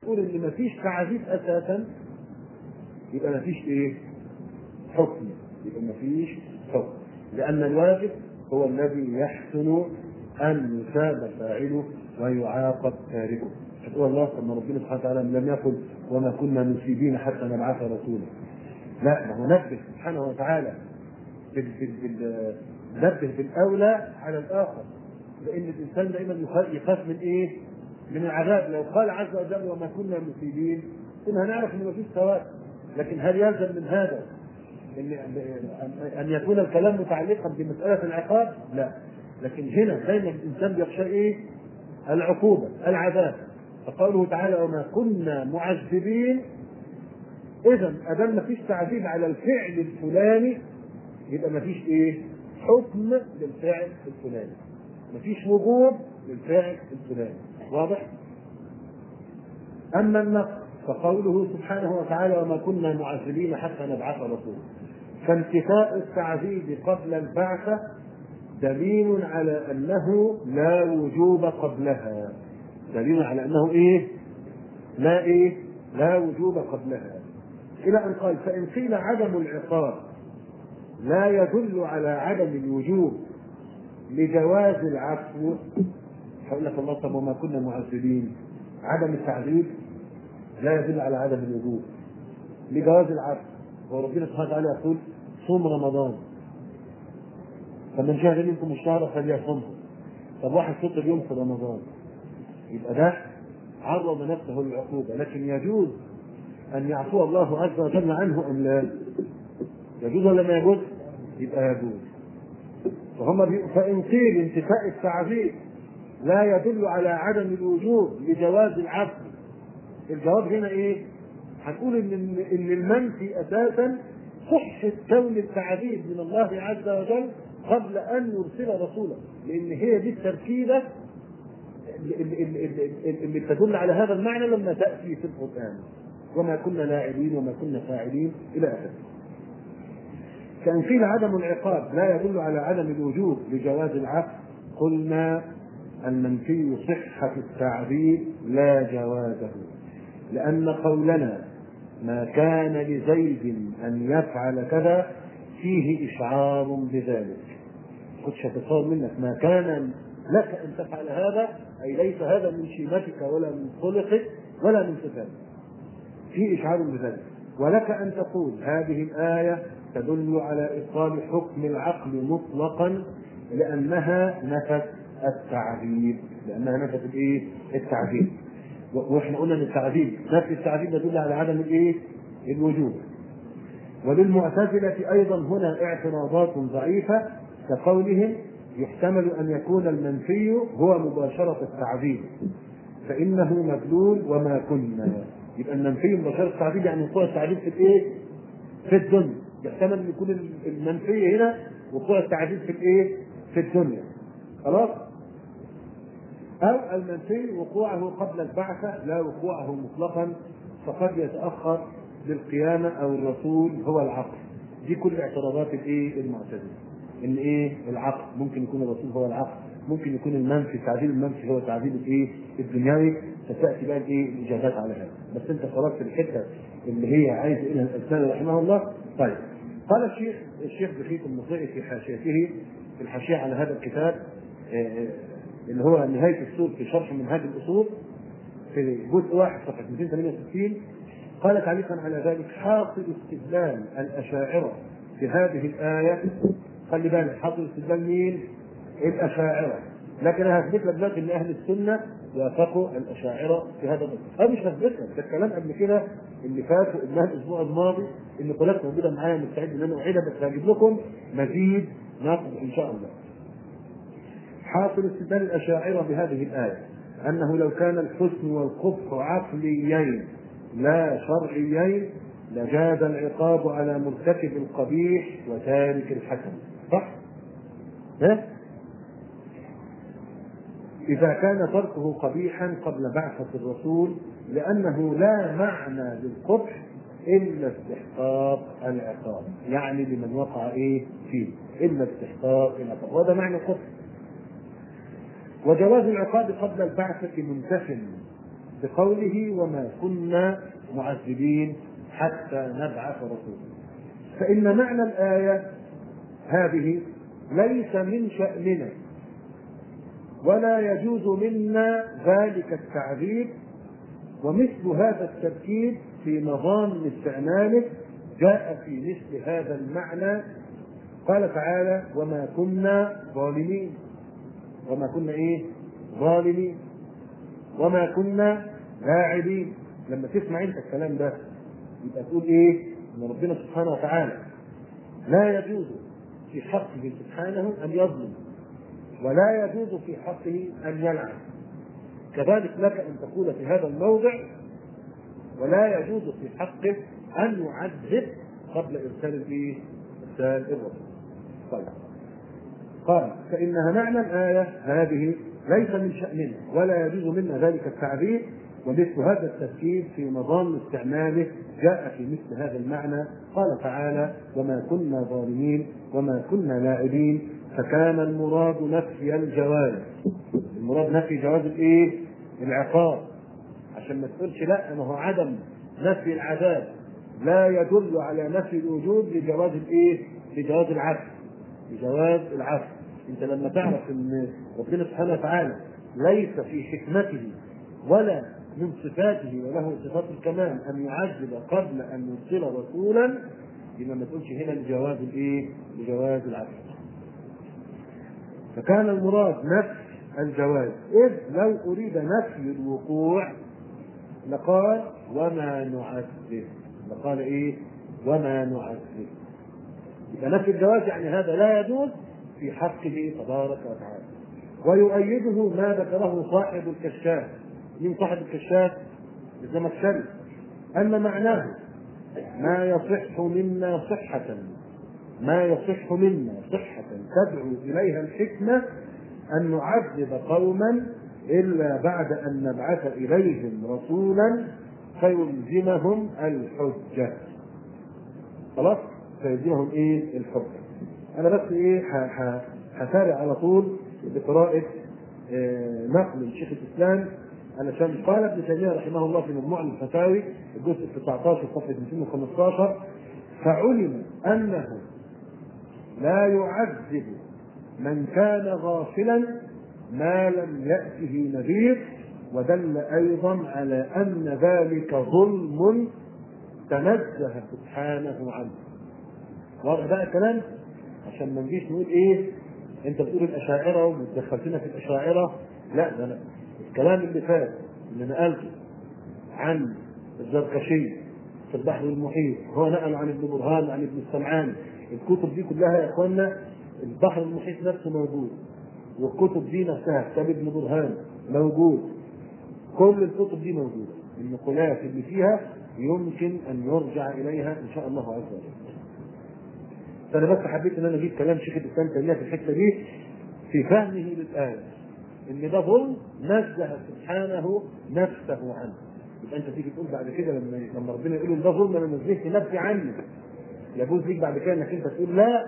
بتقول ان مفيش تعذيب اساسا يبقى مفيش ايه؟ حكم يبقى مفيش حكم لان الواجب هو الذي يحسن ان يثاب فاعله ويعاقب تاركه فتقول الله طب ما ربنا سبحانه وتعالى لم يقل وما كنا مسيبين حتى نبعث رسولا لا ما هو نبه سبحانه وتعالى بال بال بال نبه بالاولى على الاخر لان الانسان دائما يخاف من ايه؟ من العذاب لو قال عز وجل وما كنا مسيبين كنا هنعرف ان مفيش ثواب لكن هل يلزم من هذا ان ان يكون الكلام متعلقا بمساله العقاب؟ لا لكن هنا دايما الانسان بيخشى ايه؟ العقوبه العذاب فقوله تعالى وما كنا معذبين اذا ادام ما فيش تعذيب على الفعل الفلاني يبقى ما فيش ايه؟ حكم للفعل الفلاني ما فيش وجوب للفعل الفلاني واضح؟ اما النقص فقوله سبحانه وتعالى وما كنا معذبين حتى نبعث رسولا فانتفاء التعذيب قبل البعثة دليل على أنه لا وجوب قبلها دليل على أنه إيه لا إيه لا وجوب قبلها إلى أن قال فإن قيل عدم العقاب لا يدل على عدم الوجوب لجواز العفو هقول لك الله طب وما كنا معذبين عدم التعذيب لا يدل على عدم الوجوب لجواز العفو وربنا سبحانه وتعالى يقول صوم رمضان فمن شهد منكم الشهر فليصمه طب واحد فطر يوم في رمضان يبقى ده عرض نفسه للعقوبه لكن يجوز ان يعفو الله عز وجل عنه ام لا؟ يجوز ولا ما يجوز؟ يبقى يجوز فهم بي... فان قيل انتفاء التعذيب لا يدل على عدم الوجوب لجواز العفو الجواب هنا ايه؟ هنقول ان ان المنفي اساسا صحة كون التعذيب من الله عز وجل قبل ان يرسل رسولا لان هي دي التركيبه اللي تدل على هذا المعنى لما تاتي في القران وما كنا لاعبين وما كنا فاعلين الى اخره. كان قيل عدم العقاب لا يدل على عدم الوجوب لجواز العفو قلنا المنفي صحة التعذيب لا جوازه لأن قولنا ما كان لزيد أن يفعل كذا فيه إشعار بذلك كنتش هتتصور منك ما كان لك أن تفعل هذا أي ليس هذا من شيمتك ولا من خلقك ولا من صفاتك فيه إشعار بذلك ولك أن تقول هذه الآية تدل على إبطال حكم العقل مطلقا لأنها نفت التعذيب لأنها نفت الإيه؟ التعذيب واحنا قلنا ان التعذيب نفي التعذيب يدل على عدم الايه؟ الوجوب. وللمعتزلة أيضا هنا اعتراضات ضعيفة كقولهم يحتمل أن يكون المنفي هو مباشرة التعذيب فإنه مدلول وما كنا يبقى المنفي مباشرة التعذيب يعني وقوع التعذيب في الإيه؟ في الدنيا يحتمل أن يكون المنفي هنا وقوع التعذيب في الإيه؟ في الدنيا خلاص؟ أو المنفي وقوعه قبل البعثة لا وقوعه مطلقا فقد يتأخر للقيامة أو الرسول هو العقل دي كل اعتراضات الايه المعتزلة ان ايه العقل ممكن يكون الرسول هو العقل ممكن يكون المنفي التعديل المنفي هو تعديل الايه الدنيوي ستاتي بقى الايه الاجابات على هذا بس انت خرجت الحته اللي هي عايز الى الاسلام رحمه الله طيب قال الشيخ الشيخ بخيت المطيعي في حاشيته في الحاشيه على هذا الكتاب اللي هو نهايه السور في شرح منهاج الاصول في جزء واحد صفحه 268 قال تعليقا على ذلك حاصل استدلال الاشاعره في هذه الايه خلي بالك حاصل استدلال مين؟ الاشاعره لكن انا هثبت لك دلوقتي ان اهل السنه وافقوا الاشاعره في هذا الامر انا مش هثبت لك ده الكلام قبل كده اللي فات وقلناه الاسبوع الماضي ان كلها موجوده معايا مستعد ان انا اعيدها بس هجيب لكم مزيد ناخذ ان شاء الله حاصل استدلال الاشاعره بهذه الايه انه لو كان الحسن والقبح عقليين لا شرعيين لجاز العقاب على مرتكب القبيح وتارك الحسن صح؟ ها؟ إذا كان تركه قبيحا قبل بعثة الرسول لأنه لا معنى للقبح إلا استحقاق العقاب يعني لمن وقع إيه فيه إلا استحقاق العقاب وهذا معنى القبح وجواز العقاب قبل البعثة منتف بقوله وما كنا معذبين حتى نبعث رسولا فإن معنى الآية هذه ليس من شأننا ولا يجوز منا ذلك التعبير ومثل هذا التركيب في نظام استعماله جاء في مثل هذا المعنى قال تعالى وما كنا ظالمين وما كنا ايه ظالمين وما كنا لاعبين لما تسمع انت الكلام ده يبقى تقول ايه ان ربنا سبحانه وتعالى لا يجوز في حقه سبحانه ان يظلم ولا يجوز في حقه ان يلعن كذلك لك ان تقول في هذا الموضع ولا يجوز في حقه ان يعذب قبل ارسال الايه؟ ارسال الرسول. طيب. قال فانها معنى الايه هذه ليس من شاننا ولا يجوز منا ذلك التعبير ومثل هذا التفكير في نظام استعماله جاء في مثل هذا المعنى قال تعالى وما كنا ظالمين وما كنا لاعبين فكان المراد نفي الجواز المراد نفي جواز الايه؟ العقاب عشان ما تقولش لا ما هو عدم نفي العذاب لا يدل على نفي الوجود لجواز الايه؟ لجواز العفو لجواز العفو انت لما تعرف ان ربنا سبحانه وتعالى ليس في حكمته ولا من صفاته وله صفات الكمال ان يعذب قبل ان يرسل رسولا يبقى ما تقولش هنا لجواز الايه؟ لجواز العفو. فكان المراد نفي الجواز إذ لو أريد نفي الوقوع لقال وما نعذب لقال إيه وما نعذب يبقى نفي الجواز يعني هذا لا يجوز في حقه تبارك وتعالى ويؤيده ما ذكره صاحب الكشاف من صاحب الكشاف الزمخشري أن معناه ما يصح منا صحة ما يصح منا صحة تدعو إليها الحكمة أن نعذب قوما إلا بعد أن نبعث إليهم رسولا فيلزمهم الحجة. خلاص؟ فيلزمهم إيه؟ الحجة. أنا بس إيه هسارع على طول بقراءة آه نقل لشيخ الإسلام علشان قال ابن تيمية رحمه الله في مجموع الفتاوي الجزء 19 صفحة 215 فعلم أنه لا يعذب من كان غافلا ما لم يأته نذير ودل أيضا على أن ذلك ظلم تنزه سبحانه عنه. واضح بقى الكلام؟ عشان ما نجيش نقول إيه؟ أنت بتقول الأشاعرة ومتدخلتنا في الأشاعرة، لا ده أنا الكلام اللي فات اللي نقلته عن الزركشي في البحر المحيط هو نقل عن ابن برهان عن ابن السمعان الكتب دي كلها يا اخوانا البحر المحيط نفسه موجود والكتب دي نفسها كتاب ابن برهان موجود كل الكتب دي موجوده النقولات اللي فيها يمكن ان يرجع اليها ان شاء الله عز وجل. فانا بس حبيت ان انا اجيب كلام شيخ الاسلام تيميه في الحته دي في فهمه للايه ان ده ظلم نزه سبحانه نفسه عنه يبقى انت تيجي تقول بعد كده لما لما ربنا يقول ده ظلم انا نزهت نفسي عنه يجوز ليك بعد كده انك انت تقول لا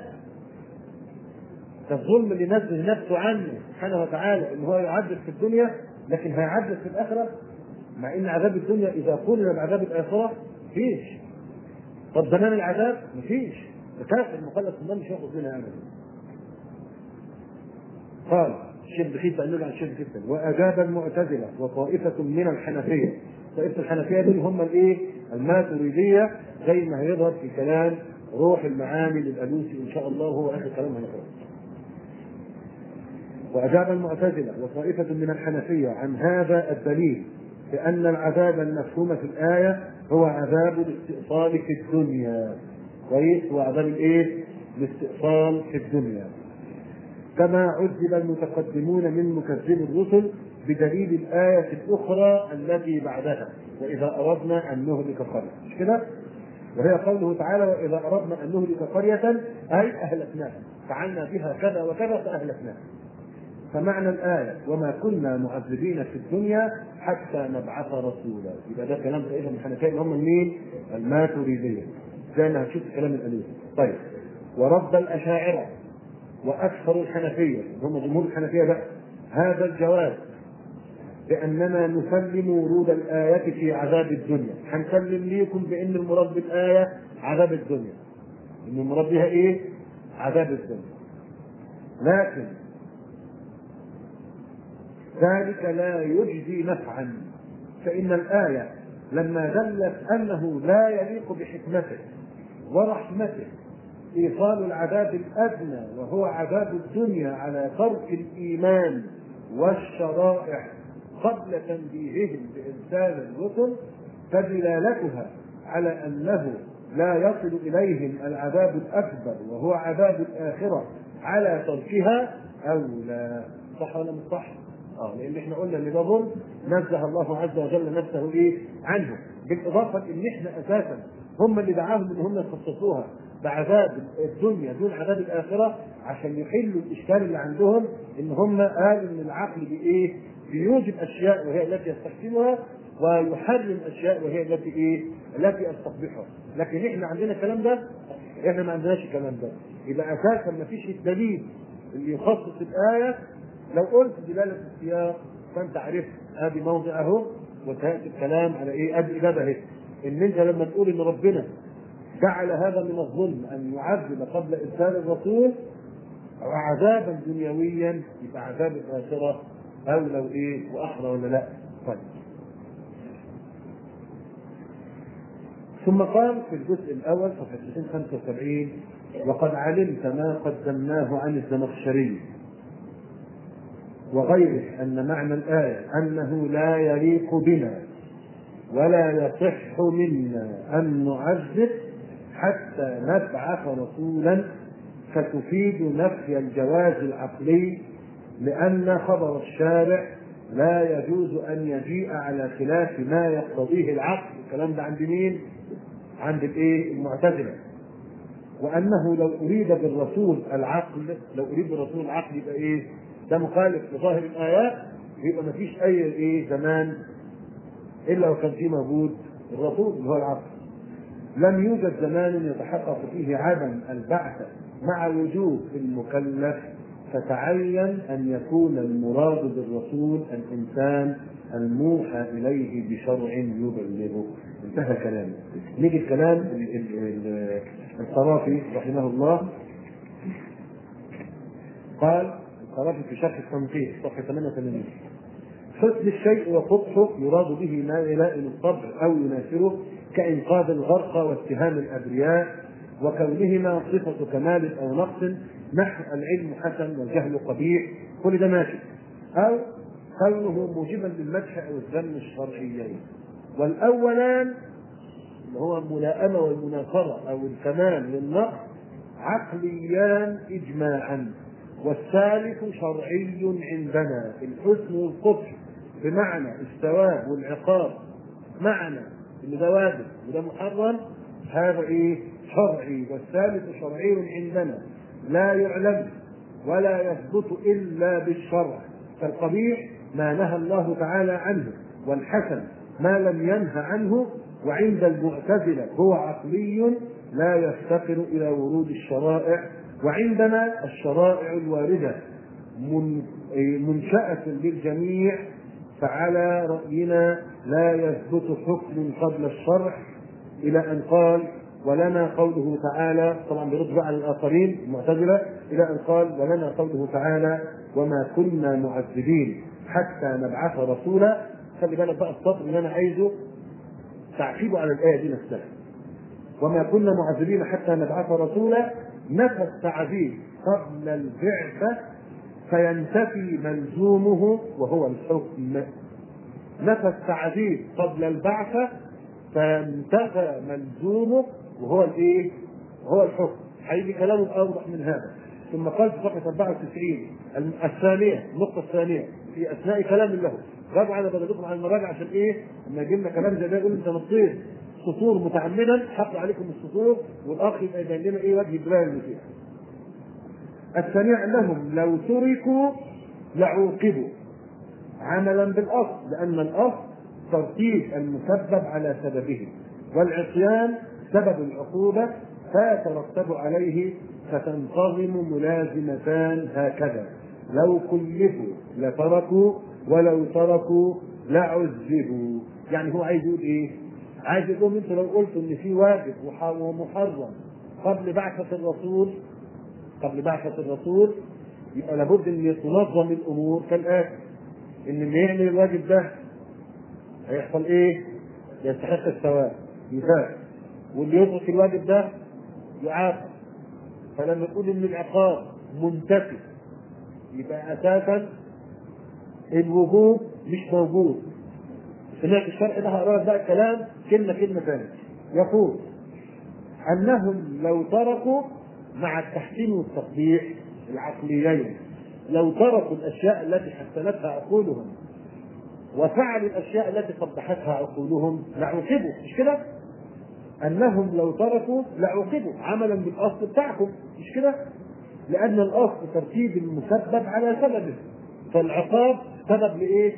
ده الظلم اللي نزه نفسه عنه سبحانه وتعالى ان هو يعذب في الدنيا لكن هيعذب في الاخره مع ان عذاب الدنيا اذا قرن بعذاب الاخره فيش طب زمان العذاب مفيش ده كافر مخلص النار مش هياخد منها ابدا قال الشيخ بخيت قال له عن الشيخ جدا واجاب المعتزله وطائفه من الحنفيه طائفه الحنفيه دول هم الايه؟ الماتريديه زي ما هيظهر في كلام روح المعاني للالوسي ان شاء الله وهو اخر كلام هنقراه. واجاب المعتزله وطائفه من الحنفيه عن هذا الدليل بان العذاب المفهوم في الايه هو عذاب الاستئصال في الدنيا. كويس؟ هو عذاب الايه؟ الاستئصال في الدنيا. كما عذب المتقدمون من مكذب الرسل بدليل الآية الأخرى التي بعدها وإذا أردنا أن نهلك قرية مش كده؟ وهي قوله تعالى وإذا أردنا أن نهلك قرية أي أهلكناها فعلنا بها كذا وكذا فأهلكناها فمعنى الآية وما كنا معذبين في الدنيا حتى نبعث رسولا يبقى ده كلام تقريبا من الحنفية اللي هم مين؟ الماتريدية زي ما هتشوف كلام الألوف طيب ورد الأشاعرة وأكثر الحنفية هم جمهور الحنفية بقى هذا الجواز بأننا نسلم ورود الآية في عذاب الدنيا هنسلم ليكم بأن المراد بالآية عذاب الدنيا إن المراد بها إيه؟ عذاب الدنيا لكن ذلك لا يجزي نفعا فإن الآية لما دلت أنه لا يليق بحكمته ورحمته إيصال العذاب الأدنى وهو عذاب الدنيا على ترك الإيمان والشرائع قبل تنبيههم بإرسال الرسل فدلالتها على أنه لا يصل إليهم العذاب الأكبر وهو عذاب الآخرة على تركها أولى صح ولا مش صح؟ اه لان احنا قلنا ان ده ظلم نزه الله عز وجل نفسه ايه عنه بالاضافه ان احنا اساسا هم اللي دعاهم ان هم يخصصوها بعذاب الدنيا دون عذاب الاخره عشان يحلوا الاشكال اللي عندهم ان هم قالوا ان العقل بايه؟ بيوجب اشياء وهي التي يستحسنها ويحرم اشياء وهي التي ايه؟ التي يستقبحها، لكن احنا عندنا الكلام ده؟ احنا ما عندناش الكلام ده، يبقى اساسا ما فيش الدليل اللي يخصص الايه لو قلت دلاله السياق فانت عرفت ادي موضع اهو وانتهت الكلام على ايه؟ ادي اجابه اهي ان انت لما تقول ان ربنا جعل هذا من الظلم ان يعذب قبل ارسال الرسول او عذابا دنيويا يبقى عذاب الاخره اولى وايه واحرى ولا لا؟ طيب. ثم قال في الجزء الاول صفحه 275 وقد علمت ما قدمناه عن الزمخشري وغيره ان معنى الايه انه لا يليق بنا ولا يصح منا ان نعذب حتى نبعث رسولا فتفيد نفي الجواز العقلي لأن خبر الشارع لا يجوز أن يجيء على خلاف ما يقتضيه العقل، الكلام ده عند مين؟ عند الإيه؟ المعتزلة. وأنه لو أريد بالرسول العقل، لو أريد بالرسول العقل يبقى إيه؟ ده مخالف لظاهر الآيات يبقى ما فيش أي إيه زمان إلا وكان فيه موجود الرسول اللي هو العقل. لم يوجد زمان يتحقق فيه عدم البعث مع وجود المكلف فتعين ان يكون المراد بالرسول الانسان الموحى اليه بشرع يبلغه انتهى كلامه نيجي الكلام القرافي رحمه الله قال القرافي في شرح التنقيح صفحه 88 حسن الشيء وقبحه يراد به ما يلائم الطبع او يناسبه كإنقاذ الغرق واتهام الأبرياء وكونهما صفة كمال أو نقص نحو العلم حسن والجهل قبيح كل ده ماشي أو كونه موجبا للمدح أو الذم الشرعيين والأولان اللي هو الملائمة والمناصرة أو الكمال للنقص عقليان إجماعا والثالث شرعي عندنا الحسن والقبح بمعنى الثواب والعقاب معنى ان ده واجب وده محرم هذا ايه؟ شرعي والثالث شرعي عندنا لا يعلم ولا يثبت الا بالشرع فالقبيح ما نهى الله تعالى عنه والحسن ما لم ينه عنه وعند المعتزله هو عقلي لا يفتقر الى ورود الشرائع وعندنا الشرائع الوارده منشأة للجميع فعلى رأينا لا يثبت حكم قبل الشرع إلى أن قال ولنا قوله تعالى طبعا بيرد على الآخرين المعتزلة إلى أن قال ولنا قوله تعالى وما كنا معذبين حتى نبعث رسولا خلي بالك بقى السطر اللي أنا عايزه تعقيبه على الآية دي نفسها وما كنا معذبين حتى نبعث رسولا نفى التعذيب قبل البعثة فينتفي ملزومه وهو الحكم نفى التعذيب قبل البعثة فانتفى ملزومه وهو الايه؟ وهو الحكم هيجي كلامه اوضح من هذا ثم قال في صفحه 94 الثانيه النقطه الثانيه في اثناء كلام له راجعوا على بدلكم على المراجع عشان ايه؟ لما يجي لنا كلام زي ده يقول انت نطيت سطور متعمدا حط عليكم السطور والاخ يبقى يبين لنا ايه وجه الدلاله اللي فيها. الثانيه انهم لو تركوا لعوقبوا عملا بالاصل لان الاصل ترتيب المسبب على سببه والعصيان سبب العقوبه فيترتب عليه فتنتظم ملازمتان هكذا لو كلفوا لتركوا ولو تركوا لعذبوا يعني هو عايز يقول ايه؟ عايز يقول لهم انتوا لو قلتوا ان في واجب ومحرم قبل بعثة الرسول قبل بعثة الرسول يبقى لابد ان تنظم الامور كالاتي ان اللي يعمل الواجب ده هيحصل ايه؟ يستحق الثواب يثاب واللي يترك الواجب ده يعاقب فلما نقول ان العقاب منتفي يبقى اساسا الوجوب مش موجود سمعت الشرح ده هقرا لك بقى الكلام كلمه كلمه ثانيه يقول انهم لو تركوا مع التحسين والتقبيح العقليين لو تركوا الاشياء التي حسنتها عقولهم وفعلوا الاشياء التي قبحتها عقولهم لعوقبوا مش كده؟ انهم لو تركوا لعوقبوا عملا بالاصل بتاعكم مش كده؟ لان الاصل ترتيب المسبب على سببه فالعقاب سبب لايه؟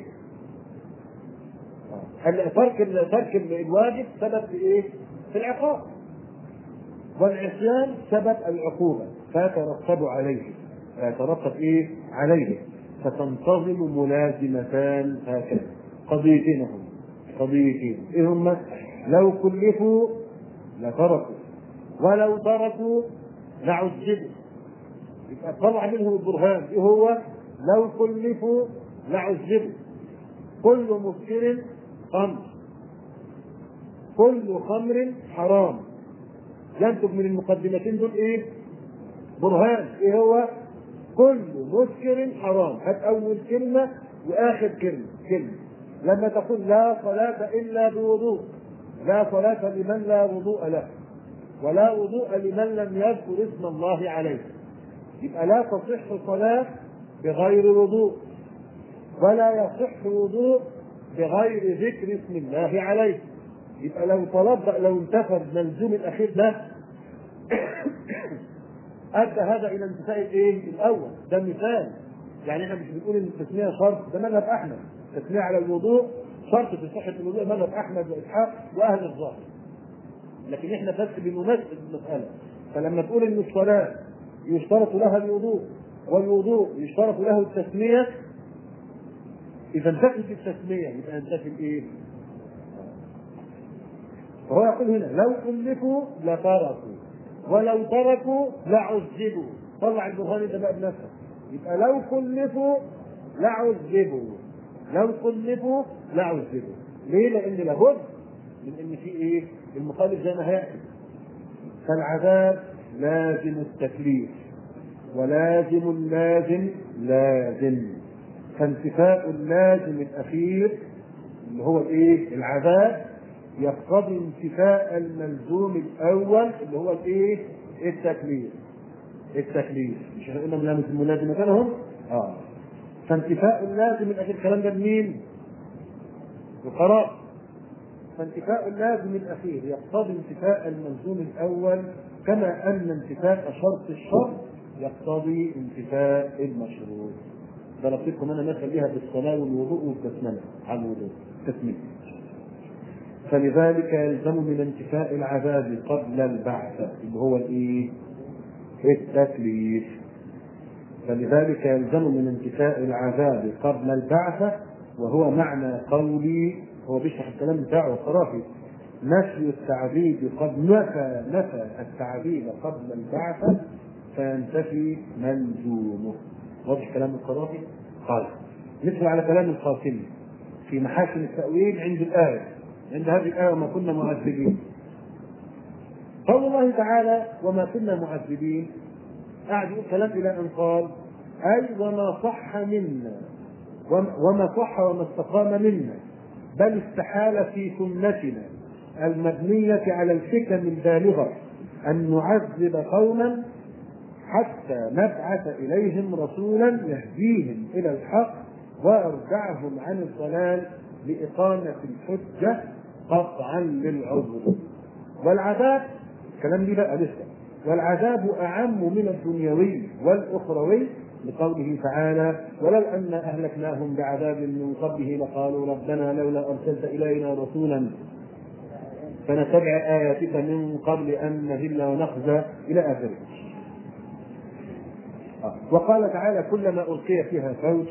ترك ترك الواجب سبب لايه؟ في العقاب والعصيان سبب العقوبة فيترتب عليه فيترتب ايه؟ عليه فتنتظم ملازمتان هكذا قضيتين هم قضيتين ايه هما؟ لو كلفوا لتركوا ولو تركوا لعذبوا يبقى طلع منهم البرهان ايه هو؟ لو كلفوا لعذبوا كل مسكر خمر كل خمر حرام ينتج من المقدمتين دول ايه؟ برهان ايه هو؟ كل مسكر حرام هات اول كلمه واخر كلمه كلمه لما تقول لا صلاة إلا بوضوء لا صلاة لمن لا وضوء له ولا وضوء لمن لم يذكر اسم الله عليه يبقى لا تصح صلاة بغير وضوء ولا يصح وضوء بغير ذكر اسم الله عليه يبقى لو طلب لو انتفى الملزوم الاخير ده ادى هذا الى انتفاء الايه؟ الاول ده مثال يعني احنا مش بنقول ان التسميه شرط ده مذهب احمد التسميه على الوضوء شرط في صحه الوضوء مذهب احمد واسحاق واهل الظاهر لكن احنا بس بنمثل المساله فلما تقول ان الصلاه يشترط لها الوضوء والوضوء يشترط له التسميه اذا انتفت التسميه يبقى ينتفي الايه؟ فهو يقول هنا لو كلفوا لتركوا ولو تركوا لعذبوا طلع البخاري ده بقى بنفسه يبقى لو كلفوا لعذبوا لو كلفوا لعذبوا ليه؟ لان لابد من ان في ايه؟ المخالف زي ما هياتي فالعذاب لازم التكليف ولازم اللازم لازم فانتفاء اللازم الاخير اللي هو الايه؟ العذاب يقتضي انتفاء الملزوم الاول اللي هو الايه؟ التكليف. التكليف مش احنا قلنا ملازم كانهم؟ اه فانتفاء اللازم الاخير الكلام ده لمين؟ القراء فانتفاء اللازم الاخير يقتضي انتفاء الملزوم الاول كما ان انتفاء شرط الشرط يقتضي انتفاء المشروط. ضربتكم انا مثل بها بالصلاه والوضوء والتسميه على الوضوء تسميه. فلذلك يلزم من انتفاء العذاب قبل البعث اللي هو الايه؟ التكليف فلذلك يلزم من انتفاء العذاب قبل البعث وهو معنى قولي هو بيشرح الكلام بتاعه الخرافي نفي التعذيب قد نفى نفى التعذيب قبل البعث فينتفي ملزومه واضح كلام الخرافي؟ قال مثل على كلام القاسمي في محاسن التأويل عند الآية عند هذه الآية وما كنا معذبين قول الله تعالى وما كنا معذبين قاعد يقول كلام إلى أن قال أي وما صح منا وما صح وما استقام منا بل استحال في سنتنا المبنية على الحكم البالغة أن نعذب قوما حتى نبعث إليهم رسولا يهديهم إلى الحق ويرجعهم عن الضلال لإقامة الحجة قطعا للعذر والعذاب الكلام دي بقى لسه والعذاب أعم من الدنيوي والأخروي لقوله تعالى ولو أن أهلكناهم بعذاب من قبله لقالوا ربنا لولا أرسلت إلينا رسولا فنتبع آياتك من قبل أن نذل ونخزى إلى آخره وقال تعالى كلما ألقي فيها فوج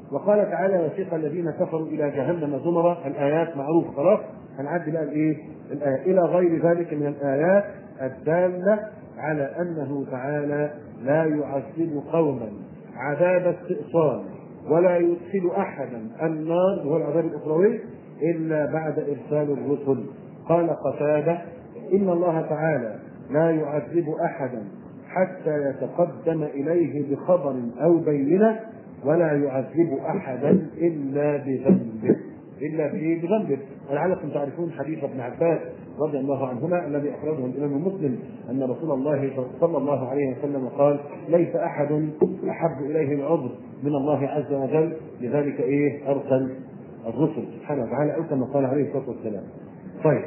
وقال تعالى وسيق الذين كفروا الى جهنم زمرا الايات معروفه خلاص هنعدي بقى الايه؟ الايه الى غير ذلك من الايات الداله على انه تعالى لا يعذب قوما عذاب استئصال ولا يدخل احدا النار وهو العذاب الاخروي الا بعد ارسال الرسل قال قتاده ان الله تعالى لا يعذب احدا حتى يتقدم اليه بخبر او بينه ولا يعذب احدا الا بذنبه الا بايه؟ بذنبه ولعلكم تعرفون حديث ابن عباس رضي الله عنهما الذي اخرجه الامام مسلم ان رسول الله صلى الله عليه وسلم قال ليس احد احب اليه العذر من الله عز وجل لذلك ايه ارسل الرسل سبحانه وتعالى او كما قال عليه الصلاه والسلام. طيب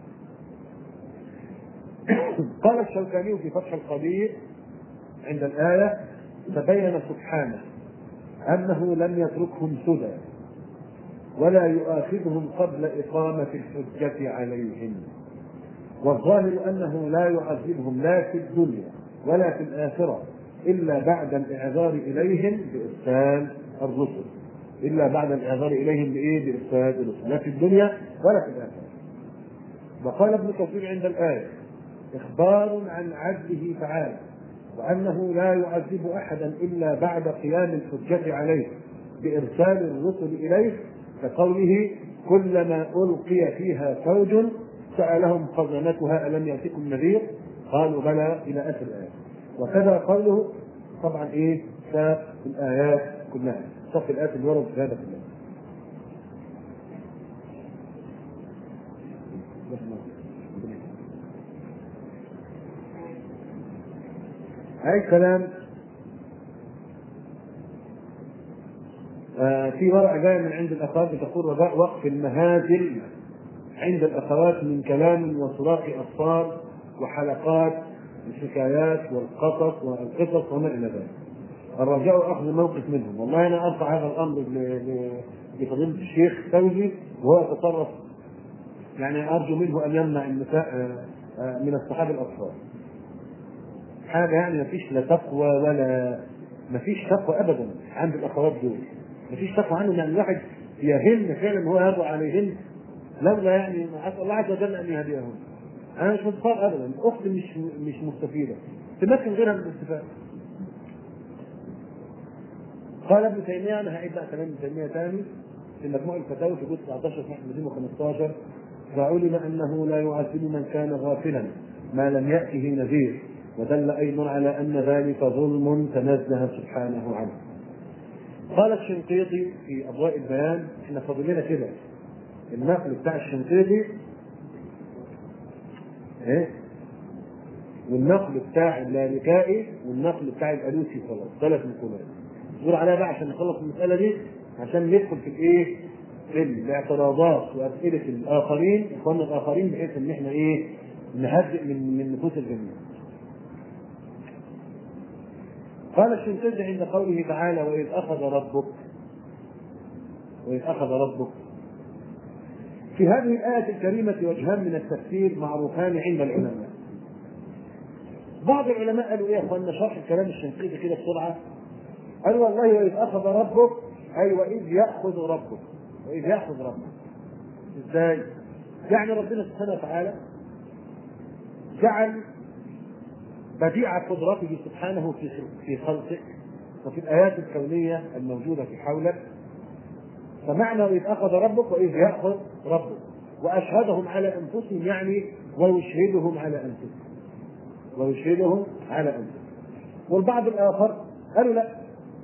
قال الشوكاني في فتح القدير عند الآية تبين سبحانه أنه لم يتركهم سدى ولا يؤاخذهم قبل إقامة الحجة عليهم والظاهر أنه لا يعذبهم لا في الدنيا ولا في الآخرة إلا بعد الإعذار إليهم بإرسال الرسل إلا بعد الإعذار إليهم بإيه؟ بإرسال الرسل لا في الدنيا ولا في الآخرة وقال ابن كثير عند الآية إخبار عن عدله تعالى وأنه لا يعذب أحدا إلا بعد قيام الحجة عليه بإرسال الرسل إليه كقوله كلما ألقي فيها فوج سألهم خزنتها ألم يأتكم نذير؟ قالوا بلى إلى آخر الآية وكذا قوله طبعا إيه؟ في الآيات كلها صف الآيات اللي ورد في هذا كله هاي كلام آه في ورقه جايه من عند الاخوات بتقول رجاء وقف المهازل عند الاخوات من كلام وصراخ اطفال وحلقات الحكايات والقصص والقصص وما الى ذلك. الرجاء اخذ موقف منهم، والله انا ارفع هذا الامر لفضيله الشيخ فوزي وهو يتصرف يعني ارجو منه ان يمنع النساء من الصحابه الاطفال. حاجه يعني ما فيش لا تقوى ولا ما فيش تقوى ابدا عند الاخوات دول ما فيش تقوى عنهم يعني الواحد يهن فعلا هو يرضى عليهن لولا يعني اسال الله عز وجل ان يهديهن انا مش متفق ابدا الاخت مش مش مستفيده تمكن غيرها من الاستفاده قال ابن تيميه انا هعيد بقى كلام ابن تيميه ثاني في مجموع الفتاوى في جزء 19 صفحه 215 فعلم انه لا يعذب من كان غافلا ما لم ياته نذير ودل ايضا على ان ذلك ظلم تنزه سبحانه عنه. قال الشنقيطي في اضواء البيان احنا فاضل لنا كده النقل بتاع الشنقيطي ايه والنقل بتاع اللالكائي والنقل بتاع الالوسي خلاص ثلاث نقولات اصبر عليها بقى عشان نخلص المساله دي عشان ندخل في الايه؟ في الاعتراضات واسئله الاخرين اخواننا الاخرين بحيث ان احنا ايه؟ نهدئ من من نفوس الجميع. قال الشنقيطي عند قوله تعالى واذ اخذ ربك واذ اخذ ربك في هذه الآية الكريمة وجهان من التفسير معروفان عند العلماء. بعض العلماء قالوا ايه يا اخوانا شرح الكلام الشنقيطي كده بسرعة قالوا والله وإذ أخذ ربك أي وإذ يأخذ ربك وإذ يأخذ ربك إزاي؟ يعني ربنا سبحانه وتعالى جعل بديع قدرته سبحانه في في خلقك وفي الآيات الكونية الموجودة في حولك فمعنى وإذ أخذ ربك وإذ يأخذ ربك وأشهدهم على أنفسهم يعني ويشهدهم على أنفسهم ويشهدهم على أنفسهم والبعض الآخر قالوا لا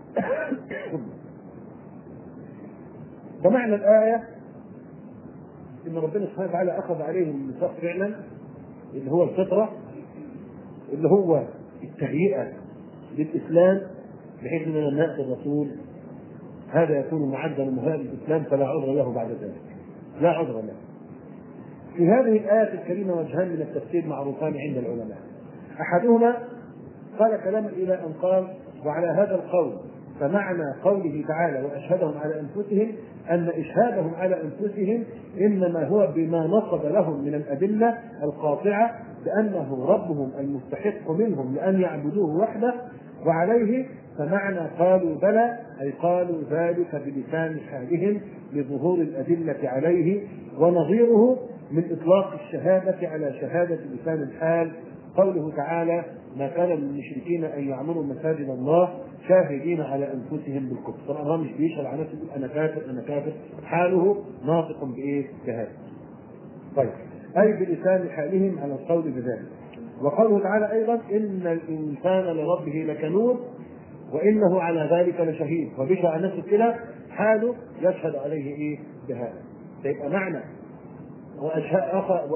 فمعنى الآية إن ربنا سبحانه وتعالى أخذ عليهم الميثاق فعلا اللي هو الفطرة اللي هو التهيئة للإسلام بحيث أننا لما نأتي الرسول هذا يكون معدا مهيئا للإسلام فلا عذر له بعد ذلك لا عذر له في هذه الآية الكريمة وجهان من التفسير معروفان عند العلماء أحدهما قال كلاما إلى أن قال وعلى هذا القول فمعنى قوله تعالى واشهدهم على انفسهم ان اشهادهم على انفسهم انما هو بما نصب لهم من الادله القاطعه بأنه ربهم المستحق منهم لأن يعبدوه وحده وعليه فمعنى قالوا بلى أي قالوا ذلك بلسان حالهم لظهور الأدلة عليه ونظيره من إطلاق الشهادة على شهادة لسان الحال قوله تعالى ما كان للمشركين أن يعمروا مساجد الله شاهدين على أنفسهم بالكفر طبعا هو مش بيشهد على نفسه يقول أنا كافر أنا كافر حاله ناطق بإيه؟ بهذا طيب أي بلسان حالهم على القول بذلك وقوله تعالى أيضا إن الإنسان لربه لكنود وإنه على ذلك لشهيد وبشر عن نفسه كده حاله يشهد عليه إيه بهذا فيبقى معنى وأشهد أخ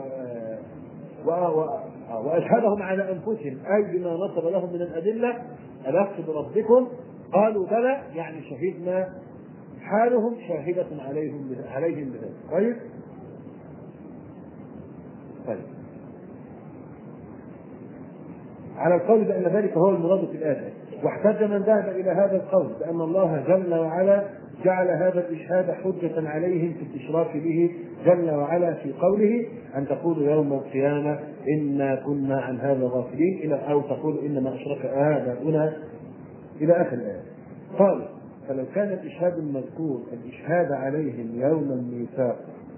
واشهدهم على انفسهم اي بما نصب لهم من الادله الست بربكم قالوا بلى يعني شهدنا حالهم شاهدة عليهم عليهم بذلك طيب طيب على القول بأن ذلك هو المراد في الآية واحتج من ذهب إلى هذا القول بأن الله جل وعلا جعل هذا الإشهاد حجة عليهم في الإشراك به جل وعلا في قوله أن تقول يوم القيامة إنا كنا عن هذا غافلين إلى أو تقول إنما أشرك آباؤنا إلى آخر الآية قال فلو كان الإشهاد المذكور الإشهاد عليهم يوم الميثاق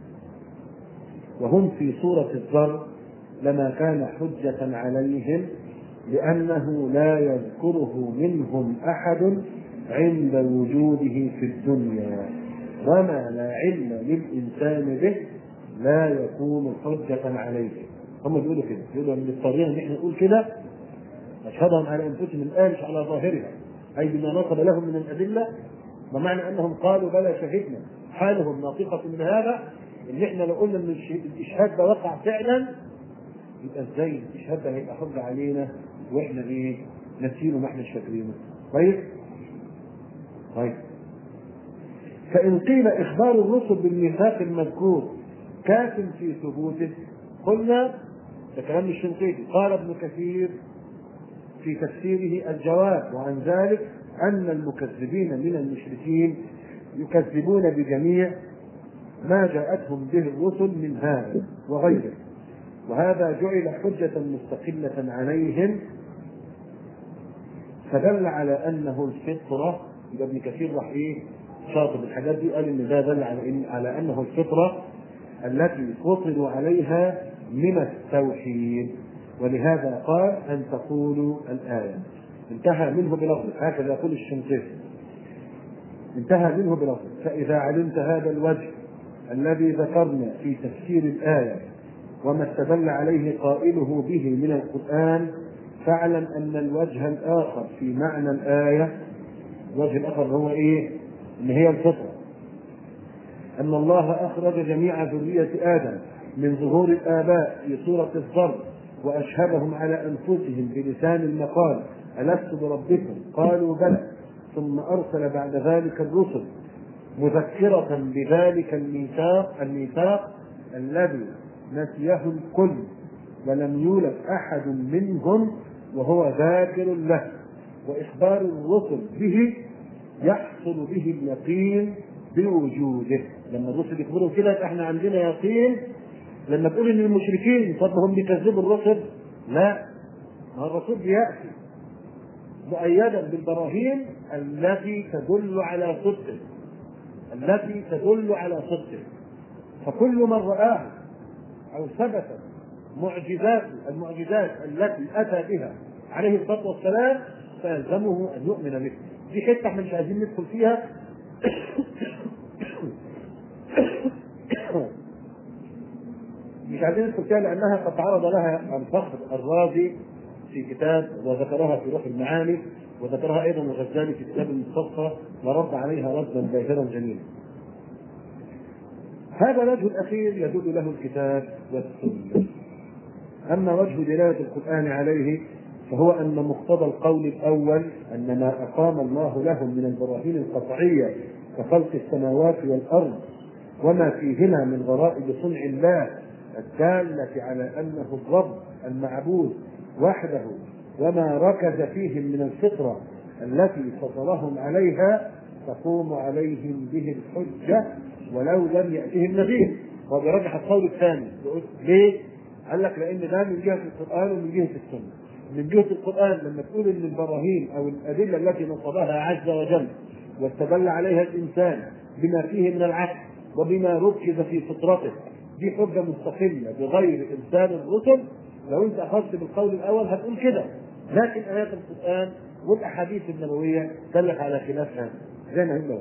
وهم في صورة الذر لما كان حجة عليهم لأنه لا يذكره منهم أحد عند وجوده في الدنيا وما لا علم للإنسان به لا يكون حجة عليه هم بيقولوا كده بيقولوا من الطبيعي ان احنا نقول كده اشهدهم على انفسهم الان مش على ظاهرها اي بما نصب لهم من الادله ومعنى انهم قالوا بلى شهدنا حالهم ناطقه من هذا ان احنا لو قلنا ان الاشهاد ده وقع فعلا يبقى ازاي الاشهاد ده هيبقى حجه علينا واحنا ايه نسيله ما احناش فاكرينه طيب طيب فإن قيل إخبار الرسل بالميثاق المذكور كاف في ثبوته قلنا ده كلام الشنقيطي قال ابن كثير في تفسيره الجواب وعن ذلك أن المكذبين من المشركين يكذبون بجميع ما جاءتهم به الرسل من هذا وغيره وهذا جعل حجة مستقلة عليهم فدل على أنه الفطرة يبقى ابن كثير راح إيه شاطب الحاجات دي قال إن ده دل على إن على أنه الفطرة التي فطروا عليها من التوحيد ولهذا قال أن تقولوا الآية انتهى منه بلفظ هكذا يقول الشنقيطي انتهى منه بلفظ فإذا علمت هذا الوجه الذي ذكرنا في تفسير الآية وما استدل عليه قائله به من القرآن فاعلم أن الوجه الآخر في معنى الآية الوجه الآخر هو إيه؟ إن هي الفطرة أن الله أخرج جميع ذرية آدم من ظهور الآباء في صورة الضرب وأشهدهم على أنفسهم بلسان المقال ألست بربكم؟ قالوا بلى ثم أرسل بعد ذلك الرسل مذكرة بذلك الميثاق الميثاق الذي نسيه الكل ولم يولد أحد منهم وهو ذاكر له وإخبار الرسل به يحصل به اليقين بوجوده لما الرسل يخبروا كده احنا عندنا يقين لما تقول ان المشركين طب هم بيكذبوا الرسل لا ما الرسول بياتي مؤيدا بالبراهين التي تدل على صدقه التي تدل على صدقه فكل من رآه أو ثبت معجزات المعجزات التي أتى بها عليه الصلاة والسلام فيلزمه أن يؤمن به دي حتة احنا مش عايزين ندخل فيها مش عايزين ندخل فيها لأنها قد تعرض لها الفخر الرازي في كتاب وذكرها في روح المعاني وذكرها أيضا الغزالي في كتاب المستصفى ورد عليها ردا باهرا جميلا. هذا الوجه الأخير يدل له الكتاب والسنة. أما وجه دلالة القرآن عليه فهو أن مقتضى القول الأول أن ما أقام الله لهم من البراهين القطعية كخلق السماوات والأرض وما فيهما من غرائب صنع الله الدالة على أنه الرب المعبود وحده وما ركز فيهم من الفطرة التي فطرهم عليها تقوم عليهم به الحجة ولو لم يأتهم نذير وبرجح القول الثاني ليه؟ قال لك لان ده من جهه القران ومن جهه السنه من جهه القران لما تقول ان البراهين او الادله التي نصبها عز وجل واستدل عليها الانسان بما فيه من العقل وبما ركز في فطرته دي حجه مستقله بغير انسان الرسل لو انت اخذت بالقول الاول هتقول كده لكن ايات القران والاحاديث النبويه دلت على خلاف هذا زي ما هي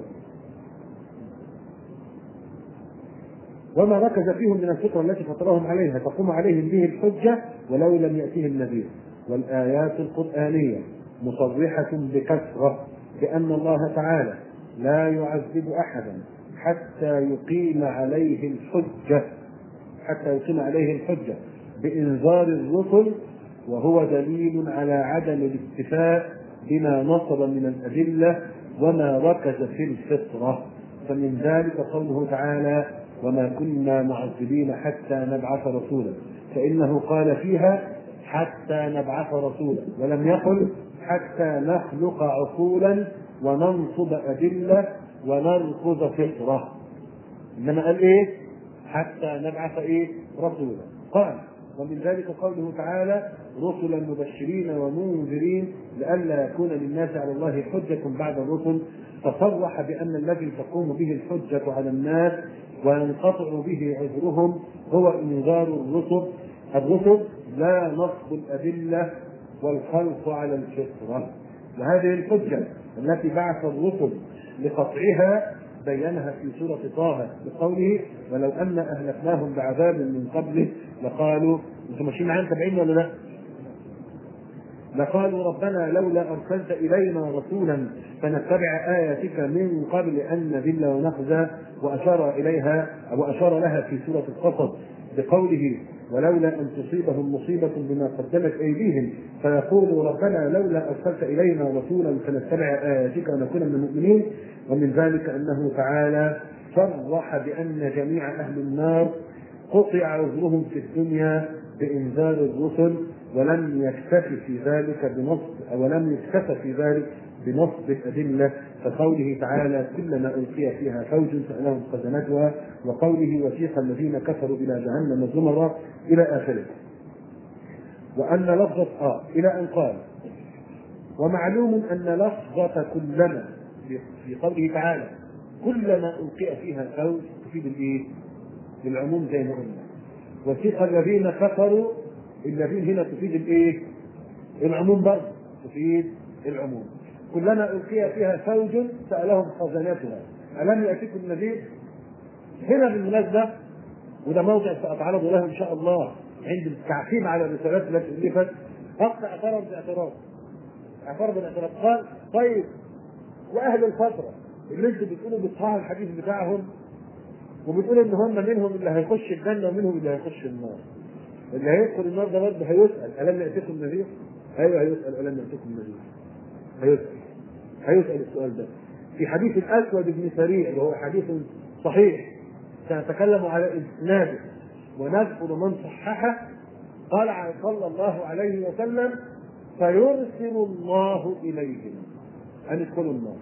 وما ركز فيهم من الفطره التي فطرهم عليها تقوم عليهم به الحجه ولو لم ياتهم نذير والايات القرانيه مصرحه بكثره بان الله تعالى لا يعذب احدا حتى يقيم عليه الحجه حتى يقيم عليه الحجه بانذار الرسل وهو دليل على عدم الاكتفاء بما نصب من الادله وما ركز في الفطره فمن ذلك قوله تعالى وما كنا معذبين حتى نبعث رسولا فإنه قال فيها حتى نبعث رسولا ولم يقل حتى نخلق عقولا وننصب أدلة ونركض فطرة إنما قال إيه حتى نبعث إيه رسولا قال ومن ذلك قوله تعالى رسلا مبشرين ومنذرين لئلا يكون للناس على الله حجة بعد الرسل فصرح بأن الذي تقوم به الحجة على الناس وينقطع به عذرهم هو إنذار الرسل الرسل لا نصب الأدلة والخلق على الفطرة وهذه الحجة التي بعث الرسل لقطعها بينها في سورة طه بقوله ولو أن أهلكناهم بعذاب من قبله لقالوا أنتم ماشيين معانا تابعين ولا لا؟ لقالوا ربنا لولا ارسلت الينا رسولا فنتبع اياتك من قبل ان نذل ونخزى واشار اليها او اشار لها في سوره القصص بقوله ولولا ان تصيبهم مصيبه بما قدمت ايديهم فيقولوا ربنا لولا ارسلت الينا رسولا فنتبع اياتك ونكون من المؤمنين ومن ذلك انه تعالى صرح بان جميع اهل النار قطع عذرهم في الدنيا بانذار الرسل ولم يكتف في ذلك بنصب ولم يكتف في ذلك بنصب الأدلة كقوله تعالى كلما ألقي فيها فوج سألهم خزنتها وقوله وسيق الذين كفروا إلى جهنم زمرا إلى آخره وأن لفظة آه إلى أن قال ومعلوم أن لفظة كلما في قوله تعالى كلما ألقي فيها فوج تفيد الإيه؟ بالعموم زي ما قلنا وسيق الذين كفروا الذين هنا تفيد الايه؟ العموم برضه تفيد العموم كلما القي فيها فوج سالهم خزنتها الم ياتكم نذير؟ هنا بالمناسبه وده موضع ساتعرض له ان شاء الله عند التعقيب على الرسالات التي الفت وقت اعترض باعتراض اعترض باعتراض قال طيب واهل الفتره اللي انتوا بتقولوا بيصححوا الحديث بتاعهم وبتقولوا ان هم منهم اللي هيخش الجنه ومنهم اللي هيخش النار اللي هيدخل النار ده برضه هيسأل ألم يأتكم نذير؟ أيوه هيسأل ألم يأتكم نذير؟ هيسأل هيسأل السؤال ده في حديث الأسود بن سريع وهو حديث صحيح سنتكلم على إسناده ونذكر من صححه قال صلى الله عليه وسلم فيرسل الله إليهم أن يدخلوا النار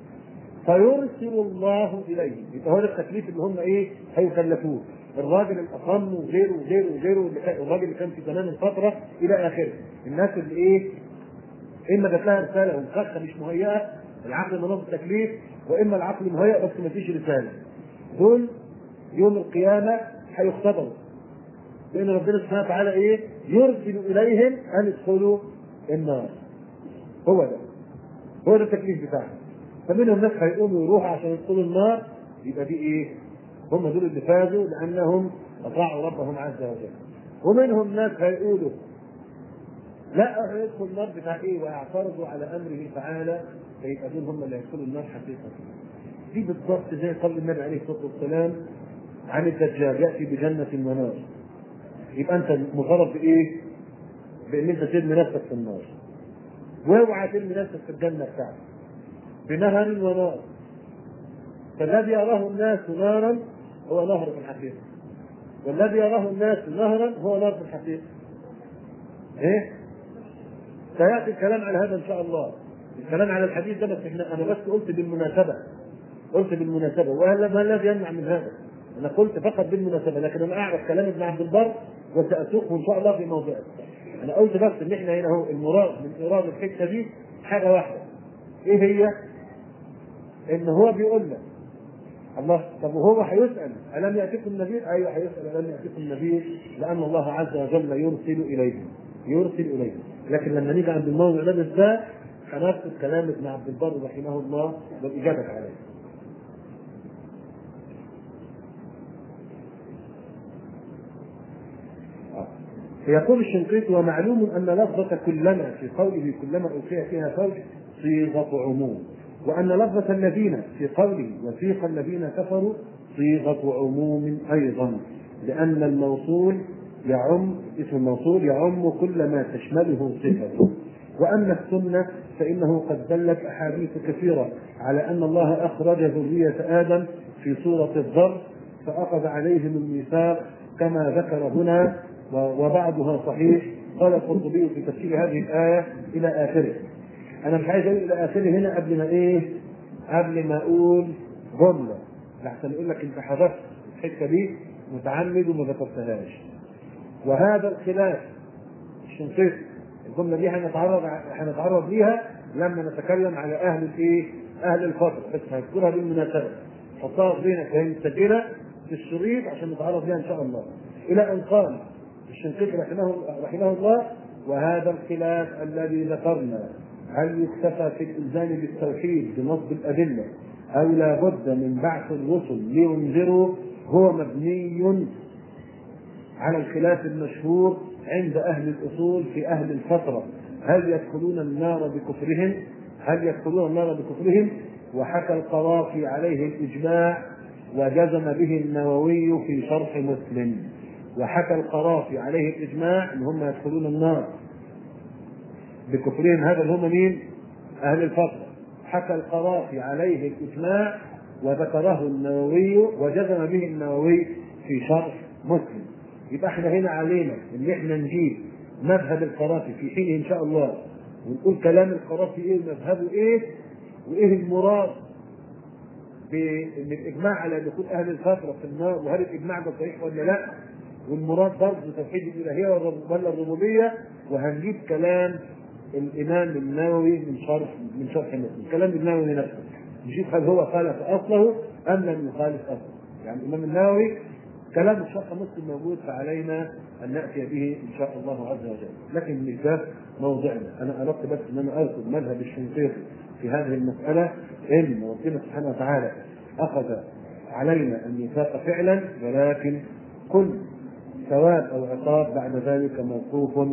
فيرسل الله إليهم يبقى هو التكليف اللي هم إيه هيكلفوه الراجل الاصم وغيره وغيره وغيره اللي كان الراجل اللي كان في زمان الفتره الى اخره الناس اللي ايه اما جات لها رساله ومخخه مش مهيئه العقل مناط التكليف واما العقل مهيئ بس ما فيش رساله دول يوم القيامه هيختبروا لان ربنا سبحانه وتعالى ايه يرسل اليهم ان يدخلوا النار هو ده هو ده التكليف بتاعهم فمنهم ناس هيقوموا يروحوا عشان يدخلوا النار يبقى دي ايه هم دول اللي فازوا لانهم اطاعوا ربهم عز وجل ومنهم ناس هيقولوا لا هيدخل النار بتاع ايه ويعترضوا على امره تعالى فيبقى دول هم اللي هيدخلوا النار حقيقه دي بالضبط زي قول النبي عليه الصلاه والسلام عن الدجال ياتي بجنه ونار يبقى انت مطالب بايه؟ بان انت ترمي نفسك في النار واوعى ترمي نفسك في الجنه بتاعتك بنهر ونار فالذي يراه الناس نارا هو نهر في الحقيقة والذي يراه الناس نهرا هو نار في الحقيقة ايه سيأتي الكلام على هذا إن شاء الله الكلام على الحديث ده بس احنا أنا بس قلت بالمناسبة قلت بالمناسبة وهذا ما الذي يمنع من هذا؟ أنا قلت فقط بالمناسبة لكن أنا أعرف كلام ابن عبد البر وساسوقه ان شاء الله في موضعه انا قلت بس ان احنا هنا هو المراد من ايراد الحته دي حاجه واحده ايه هي؟ ان هو بيقول لك الله طب وهو هيسال الم ياتكم نذير؟ ايوه هيسال الم ياتكم نذير لان الله عز وجل يرسل اليهم يرسل اليهم لكن لما نيجي عند الموضوع ده بالذات هناخد كلام ابن عبد البر رحمه الله والاجابه عليه يقول الشنقيطي ومعلوم ان لفظة كلما في قوله كلما ألقي فيها فوج صيغة عموم وأن لفظة الذين في قوله وثيق الذين كفروا صيغة عموم أيضا لأن الموصول يعم اسم الموصول يعم كل ما تشمله صفة وأما السنة فإنه قد دلت أحاديث كثيرة على أن الله أخرج ذرية آدم في صورة الذر فأخذ عليهم الميثاق كما ذكر هنا وبعضها صحيح قال القرطبي في تفسير هذه الآية إلى آخره أنا مش عايز أقول إلى آخره هنا قبل ما إيه قبل ما أقول جملة لحسن يقول لك أنت حذفت الحتة دي متعمد وما ذكرتهاش وهذا الخلاف الشنقيطي الجملة دي هنتعرض هنتعرض ليها لما نتكلم على أهل الإيه؟ أهل الفترة بس هذكرها بالمناسبة حطها في ذهنك وهي مسجلة في الشريط عشان نتعرض ليها إن شاء الله إلى أن قال الشنقيطي رحمه رحمه الله وهذا الخلاف الذي ذكرنا هل يكتفى في الالزام بالتوحيد بنصب الادله او لا بد من بعث الرسل لينذروا هو مبني على الخلاف المشهور عند اهل الاصول في اهل الفتره هل يدخلون النار بكفرهم هل يدخلون النار بكفرهم وحكى القرافي عليه الاجماع وجزم به النووي في شرح مسلم وحكى القرافي عليه الاجماع ان هم يدخلون النار بكفرهم هذا اللي هم مين؟ اهل الفتره حكى القرافي عليه الاجماع وذكره النووي وجزم به النووي في شرح مسلم يبقى احنا هنا علينا ان احنا نجيب مذهب القرافي في حينه ان شاء الله ونقول كلام القرافي ايه ومذهبه ايه وايه المراد بان الاجماع على دخول اهل الفتره في النار وهل الاجماع ده صحيح ولا لا والمراد برضه توحيد الالهيه ولا الربوبيه وهنجيب كلام الامام النووي من شرح من شرح مسلم كلام النووي نفسه نشوف هل هو خالف اصله ام لم يخالف اصله يعني الامام النووي كلام شرح مسلم موجود فعلينا ان ناتي به ان شاء الله عز وجل لكن مش ده موضعنا انا اردت بس ان انا اذكر مذهب الشنقيطي في هذه المساله ان ربنا سبحانه وتعالى اخذ علينا الميثاق فعلا ولكن كل ثواب او عقاب بعد ذلك موقوف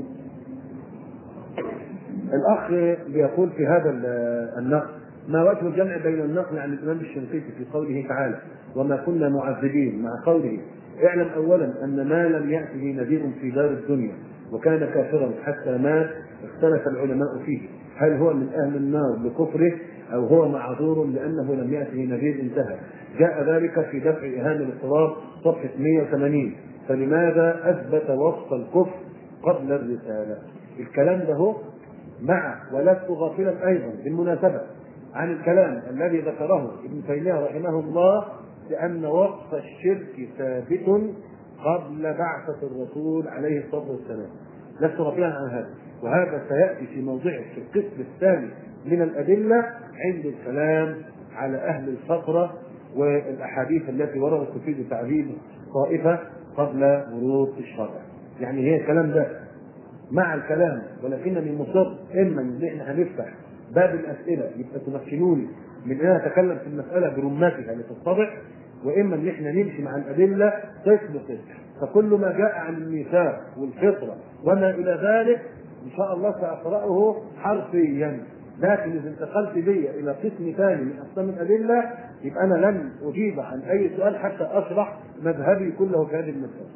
الاخ بيقول في هذا النقل ما وجه الجمع بين النقل عن الامام الشنقيطي في قوله تعالى وما كنا معذبين مع قوله اعلم اولا ان ما لم ياته نذير في دار الدنيا وكان كافرا حتى مات اختلف العلماء فيه هل هو من اهل النار بكفره او هو معذور لانه لم ياته نذير انتهى جاء ذلك في دفع اهانه الاضطراب صفحه 180 فلماذا اثبت وصف الكفر قبل الرساله الكلام ده هو مع ولست غافلا ايضا بالمناسبه عن الكلام الذي ذكره ابن تيميه رحمه الله بان وصف الشرك ثابت قبل بعثه الرسول عليه الصلاه والسلام لست غافلا عن هذا وهذا سياتي في موضعه في القسم الثاني من الادله عند الكلام على اهل الفتره والاحاديث التي وردت تفيد تعذيب طائفه قبل ورود الشرع يعني هي الكلام ده مع الكلام ولكنني مصر اما ان احنا هنفتح باب الاسئله يبقى تمكنوني من ان انا اتكلم في المساله برمتها لتتضح واما ان احنا نمشي مع الادله قسم قسم فكل ما جاء عن الميثاق والفطره وما الى ذلك ان شاء الله ساقراه حرفيا لكن اذا انتقلت بي الى قسم ثاني من اقسام الادله يبقى انا لن اجيب عن اي سؤال حتى اشرح مذهبي كله في هذه المساله.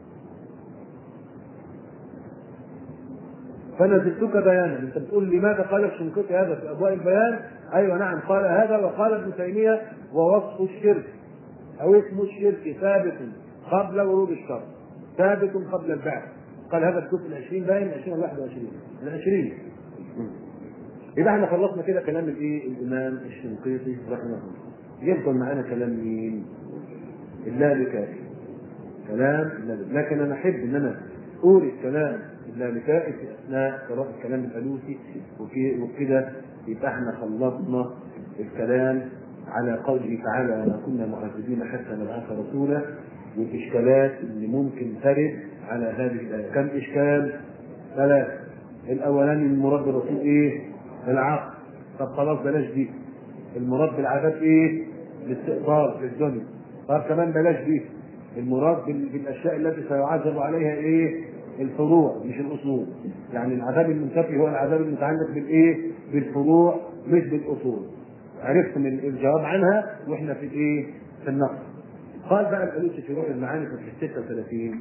فانا زدتك بيانا انت بتقول لماذا قال الشنقيطي هذا في ابواء البيان؟ ايوه نعم قال هذا وقال ابن تيميه ووصف الشرك او اسم الشرك ثابت قبل ورود الشر ثابت قبل البعث قال هذا الجزء العشرين باين 20 ولا 21 العشرين يبقى احنا خلصنا كده كلام الايه الامام الشنقيطي رحمه الله يفضل معانا كلام مين؟ الله بكافي كلام النبي لكن انا احب ان انا قول الكلام اللامكائي في اثناء قراءه الكلام الالوسي وفي وكده يبقى احنا خلصنا الكلام على قوله تعالى وما كنا معذبين حتى نبعث رسولا والاشكالات اللي ممكن ترد على هذه الايه كم اشكال؟ ثلاث الاولاني المراد بالرسول ايه؟ العقل طب خلاص بلاش دي المراد بالعذاب ايه؟ الاستئصال في الدنيا طب كمان بلاش دي المراد بال- بالاشياء التي سيعذب عليها ايه؟ الفروع مش الاصول يعني العذاب المنتفي هو العذاب المتعلق بالايه؟ بالفروع مش بالاصول عرفتم ال- الجواب عنها واحنا في الايه؟ في النقد قال بقى الالوسي في روح المعاني في 36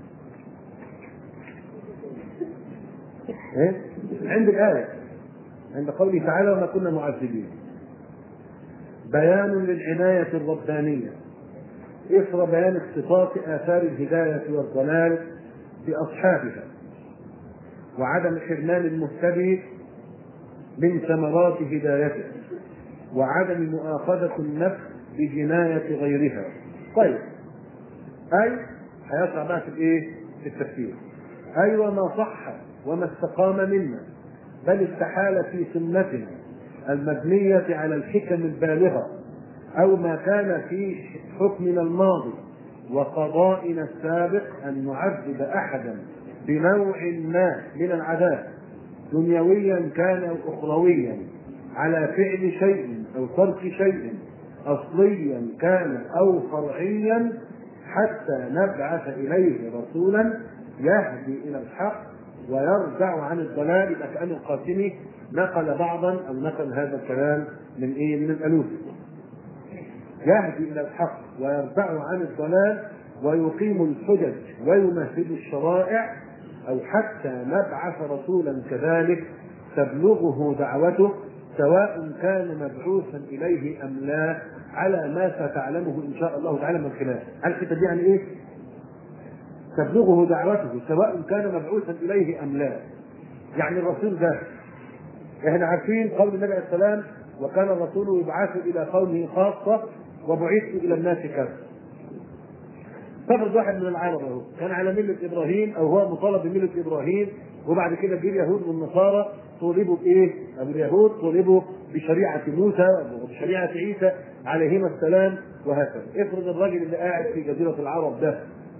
ايه؟ عند الايه عند قوله تعالى وما كنا معذبين بيان للعناية الربانية إثر بيان اختصاص آثار الهداية والضلال بأصحابها وعدم حرمان المهتدي من ثمرات هدايته وعدم مؤاخذة النفس بجناية غيرها طيب أي هيطلع بقى في الإيه؟ في التفسير أي وما صح وما استقام منا بل استحال في سنتنا المبنية على الحكم البالغة أو ما كان في حكمنا الماضي وقضائنا السابق أن نعذب أحدا بنوع ما من العذاب دنيويا كان أو أخرويا على فعل شيء أو ترك شيء أصليا كان أو فرعيا حتى نبعث إليه رسولا يهدي إلى الحق ويرجع عن الضلال يبقى كأن القاسمي نقل بعضا أو نقل هذا الكلام من إيه؟ من الألوفي يهدي إلى الحق ويرجع عن الضلال ويقيم الحجج ويمهد الشرائع أو حتى نبعث رسولا كذلك تبلغه دعوته سواء كان مبعوثا إليه أم لا على ما ستعلمه إن شاء الله تعالى من خلاله الحتة دي يعني إيه؟ تبلغه دعوته سواء كان مبعوثا إليه أم لا يعني الرسول ده احنا عارفين قول النبي عليه السلام وكان الرسول يبعث الى قومه خاصه وبعثت الى الناس كافه. فرض واحد من العرب اهو كان على مله ابراهيم او هو مطالب بمله ابراهيم وبعد كده جه اليهود والنصارى طولبوا بايه؟ ابو اليهود طولبوا بشريعه موسى وبشريعه عيسى عليهما السلام وهكذا. افرض الراجل اللي قاعد في جزيره العرب ده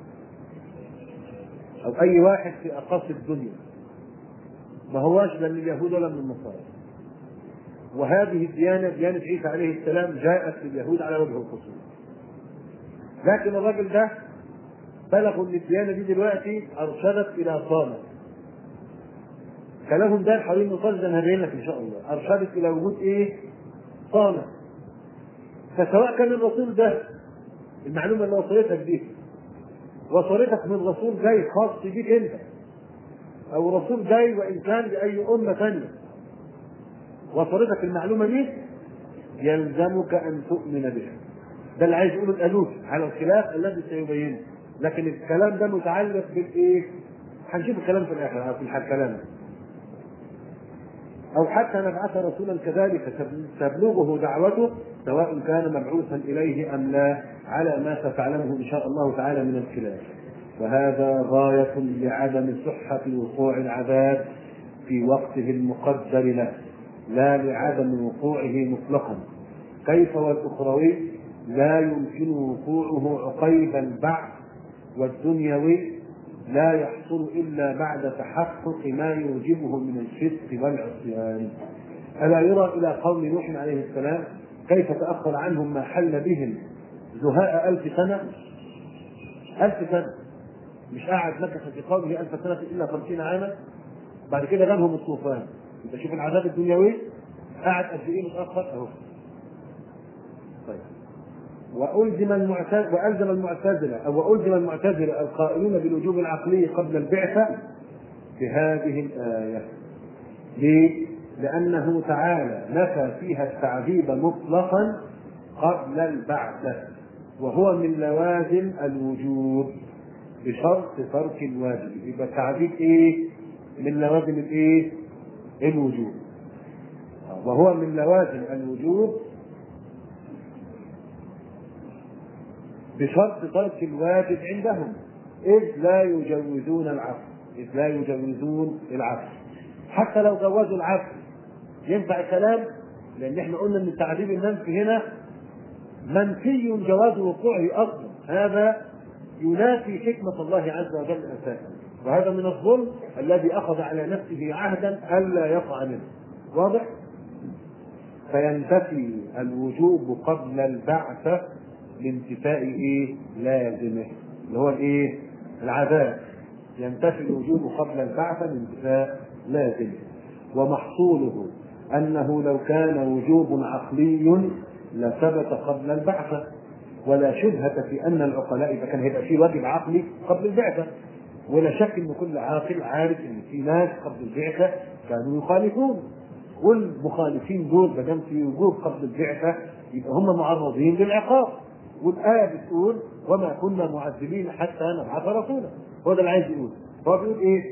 او اي واحد في اقاصي الدنيا ما هواش لا من اليهود ولا من النصارى وهذه الديانة ديانة عيسى عليه السلام جاءت لليهود على وجه الخصوص لكن الراجل ده بلغوا ان الديانة دي دلوقتي ارشدت الى صالة كلامهم ده حوالين نقاش ده هبين لك ان شاء الله ارشدت الى وجود ايه؟ صالة فسواء كان الرسول ده المعلومة اللي وصلتك دي وصلتك من رسول جاي خاص بيك انت او رسول جاي وان كان لاي امه ثانيه وصلتك المعلومه دي يلزمك ان تؤمن بها ده اللي عايز يقوله الالوف على الخلاف الذي سيبينه لكن الكلام ده متعلق بالايه؟ هنشوف الكلام في الاخر في الكلام او حتى نبعث رسولا كذلك تبلغه دعوته سواء كان مبعوثا اليه ام لا على ما ستعلمه ان شاء الله تعالى من الخلاف وهذا غاية لعدم صحة وقوع العذاب في وقته المقدر له لا لعدم وقوعه مطلقا كيف والأخروي لا يمكن وقوعه عقيب البعث والدنيوي لا يحصل إلا بعد تحقق ما يوجبه من الشرك والعصيان ألا يرى إلى قوم نوح عليه السلام كيف تأخر عنهم ما حل بهم زهاء ألف سنة ألف سنة مش قاعد مكث في قومه ألف سنة إلا خمسين عاما بعد كده غنهم الطوفان انت شوف العذاب الدنيوي قاعد قد ايه متاخر اهو طيب والزم المعتزله والزم المعتزله او والزم المعتزله القائلون بالوجوب العقلي قبل البعثه بهذه الايه ليه؟ لانه تعالى نفى فيها التعذيب مطلقا قبل البعثه وهو من لوازم الوجوب بشرط ترك الواجب يبقى التعذيب ايه؟ من لوازم الايه؟ الوجوب وهو من لوازم الوجوب بشرط ترك الواجب عندهم إذ لا يجوزون العقل إذ لا يجوزون العفو حتى لو جوزوا العفو ينفع الكلام لأن احنا قلنا أن التعذيب المنفي هنا منفي جواز وقوعه أصلا هذا ينافي حكمة الله عز وجل أساسا وهذا من الظلم الذي أخذ على نفسه عهدا ألا يقع منه واضح؟ فينتفي الوجوب قبل البعثة لانتفاء ايه؟ لازمه اللي هو الايه؟ العذاب ينتفي الوجوب قبل البعثة لانتفاء لازمه ومحصوله أنه لو كان وجوب عقلي لثبت قبل البعثة ولا شبهة في أن العقلاء إذا كان هيبقى في واجب عقلي قبل البعثة ولا شك أن كل عاقل عارف أن في ناس قبل البعثة كانوا يخالفون والمخالفين دول ما دام في وجوب قبل البعثة يبقى هم معرضين للعقاب والآية بتقول وما كنا معذبين حتى نبعث رسولا هو ده اللي عايز يقول هو بيقول إيه؟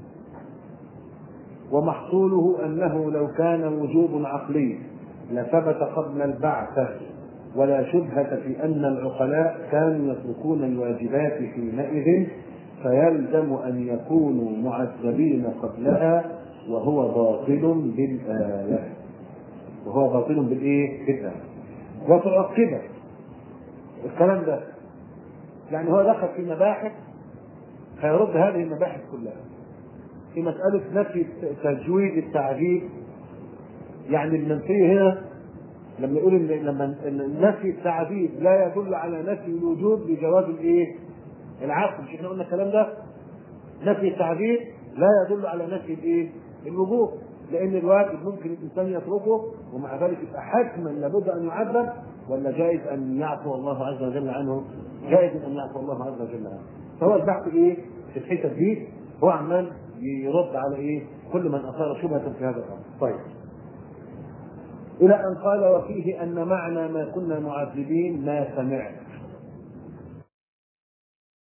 ومحصوله أنه لو كان وجوب عقلي لثبت قبل البعثة ولا شبهة في أن العقلاء كانوا يتركون الواجبات حينئذ فيلزم أن يكونوا معذبين قبلها وهو باطل بالآية وهو باطل بالإيه؟ بالآية وتعقبه الكلام ده يعني هو دخل في مباحث هيرد هذه المباحث كلها في مسألة نفي تجويد التعذيب يعني المنفي هنا لما يقول ان لما نفي التعذيب لا يدل على نفي الوجوب لجواز الايه؟ العقل مش احنا قلنا الكلام ده؟ نفي التعذيب لا يدل على نفي الايه؟ الوجوب لان الواجب ممكن الانسان يتركه ومع ذلك يبقى حتما لابد ان يعذب ولا جائز ان يعفو الله عز وجل عنه؟ جائز ان يعفو الله عز وجل عنه. فهو البحث ايه؟ في الحتت دي هو عمال يرد على ايه؟ كل من اثار شبهه في هذا الامر. طيب. الى ان قال وفيه ان معنى ما كنا معذبين ما سمعت